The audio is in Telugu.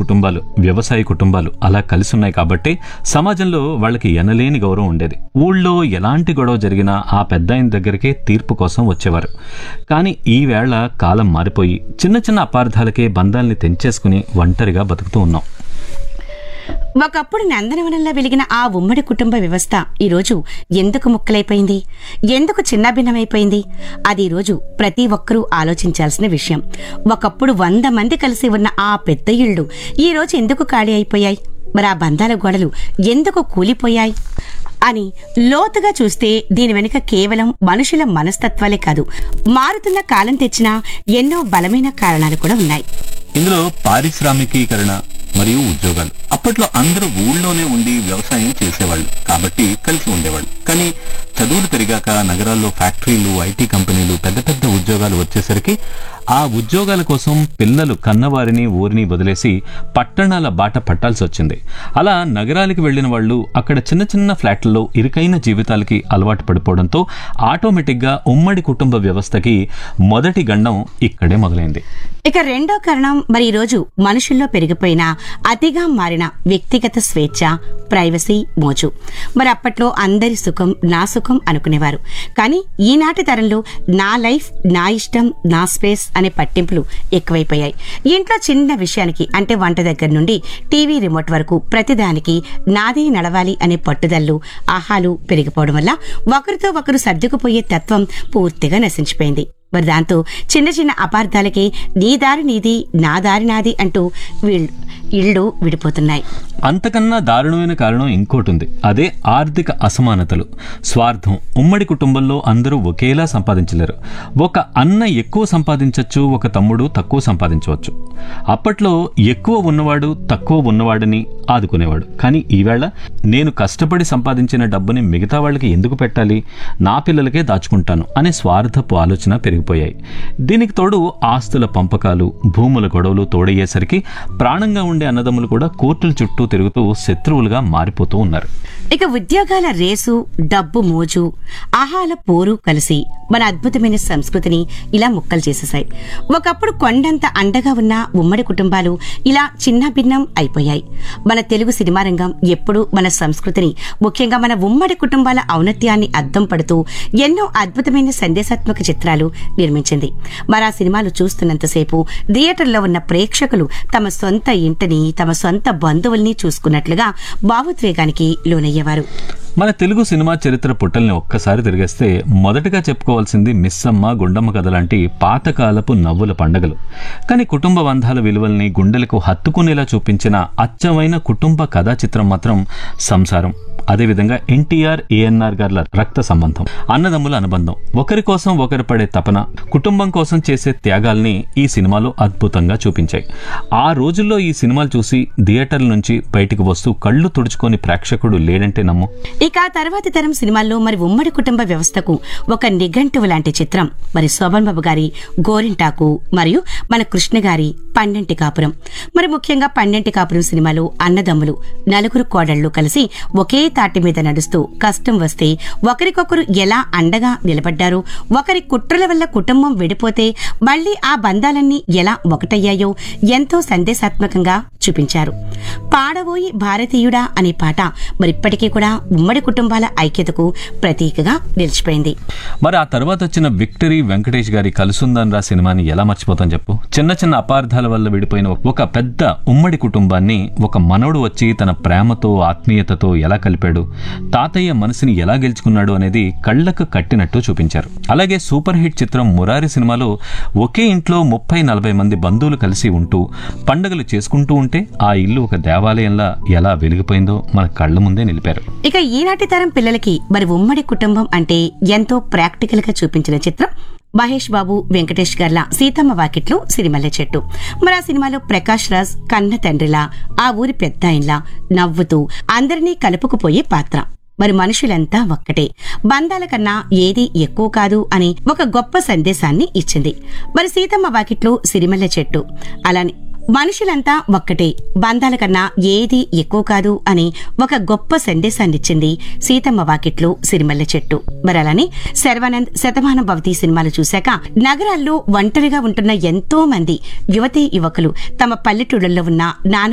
కుటుంబాలు వ్యవసాయ కుటుంబాలు అలా కలిసి ఉన్నాయి కాబట్టి సమాజంలో వాళ్ళకి ఎనలేని గౌరవం ఉండేది ఊళ్ళో ఎలాంటి గొడవ జరిగినా ఆ పెద్ద ఆయన దగ్గరికే తీర్పు కోసం వచ్చేవారు కానీ ఈ వేళ కాలం మారిపోయి చిన్న చిన్న అపార్థాలకే బంధాల్ని తెంచేసుకుని ఒంటరిగా బతుకుతూ ఉన్నాం ఒకప్పుడు నందనవనంలో వెలిగిన ఆ ఉమ్మడి కుటుంబ వ్యవస్థ ఈరోజు ఎందుకు ముక్కలైపోయింది ఎందుకు చిన్నాభిన్నమైపోయింది అది ఈరోజు ప్రతి ఒక్కరూ ఆలోచించాల్సిన విషయం ఒకప్పుడు వంద మంది కలిసి ఉన్న ఆ పెద్ద ఇళ్ళు ఈరోజు ఎందుకు ఖాళీ అయిపోయాయి మరి ఆ బంధాల గోడలు ఎందుకు కూలిపోయాయి అని లోతుగా చూస్తే దీని వెనుక కేవలం మనుషుల మనస్తత్వాలే కాదు మారుతున్న కాలం తెచ్చిన ఎన్నో బలమైన కారణాలు కూడా ఉన్నాయి ఇందులో పారిశ్రామికీకరణ మరియు ఉద్యోగాలు అప్పట్లో అందరూ ఊళ్ళోనే ఉండి వ్యవసాయం చేసేవాళ్ళు కాబట్టి కలిసి ఉండేవాళ్ళు కానీ చదువులు పెరిగాక నగరాల్లో ఫ్యాక్టరీలు ఐటీ కంపెనీలు పెద్ద పెద్ద ఉద్యోగాలు వచ్చేసరికి ఆ ఉద్యోగాల కోసం పిల్లలు కన్నవారిని ఊరిని వదిలేసి పట్టణాల బాట పట్టాల్సి వచ్చింది అలా నగరాలకు వెళ్లిన వాళ్ళు అక్కడ చిన్న చిన్న ఫ్లాట్లలో ఇరుకైన జీవితాలకి అలవాటు పడిపోవడంతో ఆటోమేటిక్గా ఉమ్మడి కుటుంబ వ్యవస్థకి మొదటి గండం ఇక్కడే మొదలైంది ఇక రెండో కారణం మరి ఈరోజు మనుషుల్లో పెరిగిపోయిన అతిగా మారిన వ్యక్తిగత స్వేచ్ఛ ప్రైవసీ మోజు మరి అప్పట్లో అందరి సుఖం నా సుఖం అనుకునేవారు కానీ ఈనాటి తరంలో నా లైఫ్ నా ఇష్టం నా స్పేస్ అనే పట్టింపులు ఎక్కువైపోయాయి ఇంట్లో చిన్న విషయానికి అంటే వంట దగ్గర నుండి టీవీ రిమోట్ వరకు ప్రతిదానికి నాదే నడవాలి అనే పట్టుదల్లు ఆహాలు పెరిగిపోవడం వల్ల ఒకరితో ఒకరు సర్దుకుపోయే తత్వం పూర్తిగా నశించిపోయింది మరి దాంతో చిన్న చిన్న అపార్థాలకి నీ దారి నీది నా దారి నాది అంటూ వీళ్ళు ఇళ్ళు విడిపోతున్నాయి అంతకన్నా దారుణమైన కారణం ఇంకోటి ఉంది అదే ఆర్థిక అసమానతలు స్వార్థం ఉమ్మడి కుటుంబంలో అందరూ ఒకేలా సంపాదించలేరు ఒక అన్న ఎక్కువ సంపాదించవచ్చు ఒక తమ్ముడు తక్కువ సంపాదించవచ్చు అప్పట్లో ఎక్కువ ఉన్నవాడు తక్కువ ఉన్నవాడిని ఆదుకునేవాడు కానీ ఈవేళ నేను కష్టపడి సంపాదించిన డబ్బుని మిగతా వాళ్ళకి ఎందుకు పెట్టాలి నా పిల్లలకే దాచుకుంటాను అనే స్వార్థపు ఆలోచన పెరిగిపోయాయి దీనికి తోడు ఆస్తుల పంపకాలు భూముల గొడవలు తోడయ్యేసరికి ప్రాణంగా ఉండే అన్నదమ్ములు కూడా కోర్టుల చుట్టూ తిరుగుతూ శత్రువులుగా మారిపోతూ ఉన్నారు ఇక ఉద్యోగాల రేసు డబ్బు మోజు ఆహాల పోరు కలిసి మన అద్భుతమైన సంస్కృతిని ఇలా ముక్కలు చేసేశాయి ఒకప్పుడు కొండంత అండగా ఉన్న ఉమ్మడి కుటుంబాలు ఇలా చిన్న భిన్నం అయిపోయాయి మన తెలుగు సినిమా రంగం ఎప్పుడూ మన సంస్కృతిని ముఖ్యంగా మన ఉమ్మడి కుటుంబాల ఔన్నత్యాన్ని అద్దం పడుతూ ఎన్నో అద్భుతమైన సందేశాత్మక చిత్రాలు నిర్మించింది మరి ఆ సినిమాలు చూస్తున్నంతసేపు థియేటర్లో ఉన్న ప్రేక్షకులు తమ సొంత ఇంటిని తమ సొంత బంధువుల్ని చూసుకున్నట్లుగా భావోద్వేగానికి లోనయ్యేవారు మన తెలుగు సినిమా చరిత్ర పుట్టల్ని ఒక్కసారి తిరిగేస్తే మొదటగా చెప్పుకోవాల్సింది మిస్సమ్మ గుండమ్మ కథ లాంటి పాతకాలపు నవ్వుల పండగలు కానీ కుటుంబ బంధాల విలువల్ని గుండెలకు హత్తుకునేలా చూపించిన అచ్చమైన కుటుంబ కథా చిత్రం మాత్రం సంసారం అదేవిధంగా ఎన్టీఆర్ ఏఎన్ఆర్ గార్ల రక్త సంబంధం అన్నదమ్ముల అనుబంధం ఒకరి కోసం ఒకరు పడే తపన కుటుంబం కోసం చేసే త్యాగాల్ని ఈ సినిమాలో అద్భుతంగా చూపించాయి ఆ రోజుల్లో ఈ సినిమాలు చూసి థియేటర్ల నుంచి బయటికి వస్తూ కళ్ళు తుడుచుకొని ప్రేక్షకుడు లేడంటే నమ్ము ఇక ఆ తర్వాతి తరం సినిమాల్లో మరి ఉమ్మడి కుటుంబ వ్యవస్థకు ఒక నిఘంటువు లాంటి చిత్రం మరి శోభన్ బాబు గారి గోరింటాకు మరియు మన కృష్ణ గారి పన్నెంటి కాపురం మరి ముఖ్యంగా పన్నెంటి కాపురం సినిమాలో అన్నదమ్ములు నలుగురు కోడళ్లు కలిసి ఒకే తాటి మీద నడుస్తూ కష్టం వస్తే ఒకరికొకరు ఎలా అండగా నిలబడ్డారు ఒకరి కుట్రల వల్ల కుటుంబం విడిపోతే మళ్లీ ఆ బంధాలన్నీ ఎలా ఒకటయ్యాయో ఎంతో సందేశాత్మకంగా చూపించారు పాడబోయి భారతీయుడా అనే పాట మరిప్పటికీ కూడా ఉమ్మడి కుటుంబాల ఐక్యతకు ప్రతీకగా నిలిచిపోయింది మరి ఆ తర్వాత వచ్చిన విక్టరీ వెంకటేష్ గారి కలుసుందన్ రా సినిమాని ఎలా మర్చిపోతాం చెప్పు చిన్న చిన్న అపార్థాల వల్ల విడిపోయిన ఒక పెద్ద ఉమ్మడి కుటుంబాన్ని ఒక మనవడు వచ్చి తన ప్రేమతో ఆత్మీయతతో ఎలా కలిపాడు తాతయ్య మనసుని ఎలా గెలుచుకున్నాడు అనేది కళ్ళకు కట్టినట్టు చూపించారు అలాగే సూపర్ హిట్ చిత్రం మురారి సినిమాలో ఒకే ఇంట్లో ముప్పై నలభై మంది బంధువులు కలిసి ఉంటూ పండుగలు చేసుకుంటూ ఉంటే ఆ ఇల్లు ఒక దేవాలయంలా ఎలా వెలిగిపోయిందో మన కళ్ళ ముందే నిలిపారు ఇక ఈనాటి తరం పిల్లలకి మరి ఉమ్మడి కుటుంబం అంటే ఎంతో ప్రాక్టికల్ గా చూపించిన చిత్రం మహేష్ బాబు వెంకటేష్ గార్ల సీతమ్మ వాకిట్లో సిరిమల్లె చెట్టు మరి ఆ సినిమాలో ప్రకాష్ రాజ్ కన్న తండ్రిలా ఆ ఊరి పెద్ద ఆయనలా నవ్వుతూ అందరినీ కలుపుకుపోయే పాత్ర మరి మనుషులంతా ఒక్కటే బంధాల కన్నా ఏది ఎక్కువ కాదు అని ఒక గొప్ప సందేశాన్ని ఇచ్చింది మరి సీతమ్మ వాకిట్లో సిరిమల్లె చెట్టు అలానే మనుషులంతా ఒక్కటే బంధాల కన్నా ఏది ఎక్కువ కాదు అని ఒక గొప్ప సందేశాన్నిచ్చింది సీతమ్మ వాకిట్లో సిరిమల్లె చెట్టు మరి అలానే శర్వానంద్ శతమానం భవతి సినిమాలు చూశాక నగరాల్లో ఒంటరిగా ఉంటున్న ఎంతో మంది యువతీ యువకులు తమ పల్లెటూళ్ళల్లో ఉన్న నాన్న